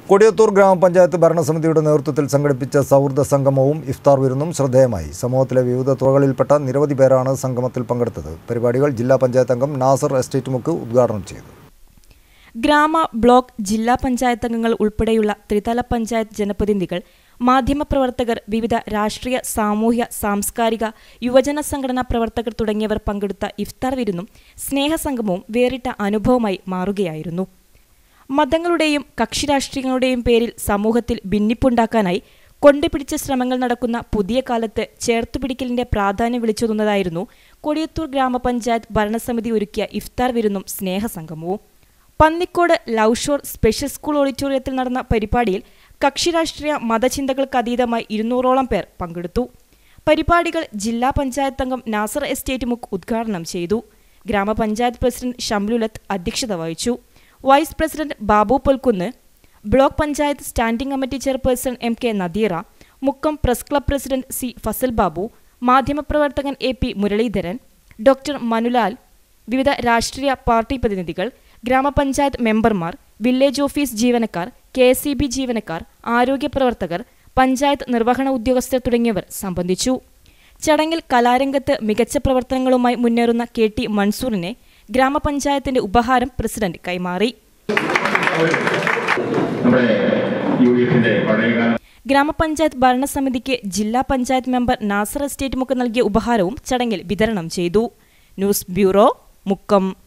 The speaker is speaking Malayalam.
കൊടിയത്തൂർ ഗ്രാമപഞ്ചായത്ത് ഭരണസമിതിയുടെ നേതൃത്വത്തിൽ സംഘടിപ്പിച്ച സൗഹൃദ സംഗമവും ഇഫ്താർ വിരുന്നും ശ്രദ്ധേയമായി സമൂഹത്തിലെ വിവിധ തുറകളിൽപ്പെട്ട നിരവധി പേരാണ് സംഗമത്തിൽ പങ്കെടുത്തത് പരിപാടികൾ ജില്ലാ പഞ്ചായത്ത് അംഗം നാസർ എസ്റ്റേറ്റ് മുക്ക് ഉദ്ഘാടനം ചെയ്തു ഗ്രാമ ബ്ലോക്ക് ജില്ലാ പഞ്ചായത്ത് അംഗങ്ങൾ ഉൾപ്പെടെയുള്ള ത്രിതല പഞ്ചായത്ത് ജനപ്രതിനിധികൾ മാധ്യമപ്രവർത്തകർ വിവിധ രാഷ്ട്രീയ സാമൂഹ്യ സാംസ്കാരിക യുവജന സംഘടനാ പ്രവർത്തകർ തുടങ്ങിയവർ പങ്കെടുത്ത ഇഫ്താർ വിരുന്നും സ്നേഹസംഗമവും വേറിട്ട അനുഭവമായി മാറുകയായിരുന്നു മതങ്ങളുടെയും കക്ഷിരാഷ്ട്രീയങ്ങളുടെയും പേരിൽ സമൂഹത്തിൽ ഭിന്നിപ്പുണ്ടാക്കാനായി കൊണ്ടുപിടിച്ച ശ്രമങ്ങൾ നടക്കുന്ന പുതിയ കാലത്ത് ചേർത്തുപിടിക്കലിന്റെ പ്രാധാന്യം വിളിച്ചോതുന്നതായിരുന്നു കൊടിയത്തൂർ ഗ്രാമപഞ്ചായത്ത് ഭരണസമിതി ഒരുക്കിയ ഇഫ്താർ വിരുന്നും സ്നേഹസംഗമവും Pannikode love shore special school ഓഡിറ്റോറിയത്തിൽ നടന്ന പരിപാടിയിൽ കക്ഷിരാഷ്ട്രീയ മതചിന്തകൾക്ക് അതീതമായി ഇരുന്നൂറോളം പേർ പങ്കെടുത്തു പരിപാടികൾ ജില്ലാ പഞ്ചായത്ത് അംഗം നാസർ എസ്റ്റേറ്റ് മുക്ക് ഉദ്ഘാടനം ചെയ്തു ഗ്രാമപഞ്ചായത്ത് പ്രസിഡന്റ് ഷംലുലത്ത് അധ്യക്ഷത വഹിച്ചു vice president Babu Polkunnu block panchayat standing committee chairperson M K Nadeera Mukkam press club president C Fazal Babu മാധ്യമപ്രവർത്തകൻ A P Muraleedharan doctor Manulal വിവിധ രാഷ്ട്രീയ പാർട്ടി പ്രതിനിധികൾ ഗ്രാമപഞ്ചായത്ത് മെമ്പർമാർ വില്ലേജ് ഓഫീസ് ജീവനക്കാർ കെ എസ് ജീവനക്കാർ ആരോഗ്യ പ്രവർത്തകർ പഞ്ചായത്ത് നിർവഹണ ഉദ്യോഗസ്ഥർ തുടങ്ങിയവർ സംബന്ധിച്ചു ചടങ്ങിൽ കലാരംഗത്ത് മികച്ച പ്രവർത്തനങ്ങളുമായി മുന്നേറുന്ന കെ ടി മൻസൂറിനെ ഗ്രാമപഞ്ചായത്തിന്റെ ഉപഹാരം പ്രസിഡന്റ് കൈമാറി നമ്മുടെ യു ഡി എഫിന്റെ പഴയകാല ഗ്രാമപഞ്ചായത്ത് ഭരണസമിതിക്ക് ജില്ലാ പഞ്ചായത്ത് മെമ്പർ നാസർ എസ്റ്റേറ്റ് മുക്ക് നൽകിയ ഉപഹാരവും ചടങ്ങിൽ വിതരണം ചെയ്തു ന്യൂസ് ബ്യൂറോ മുക്കം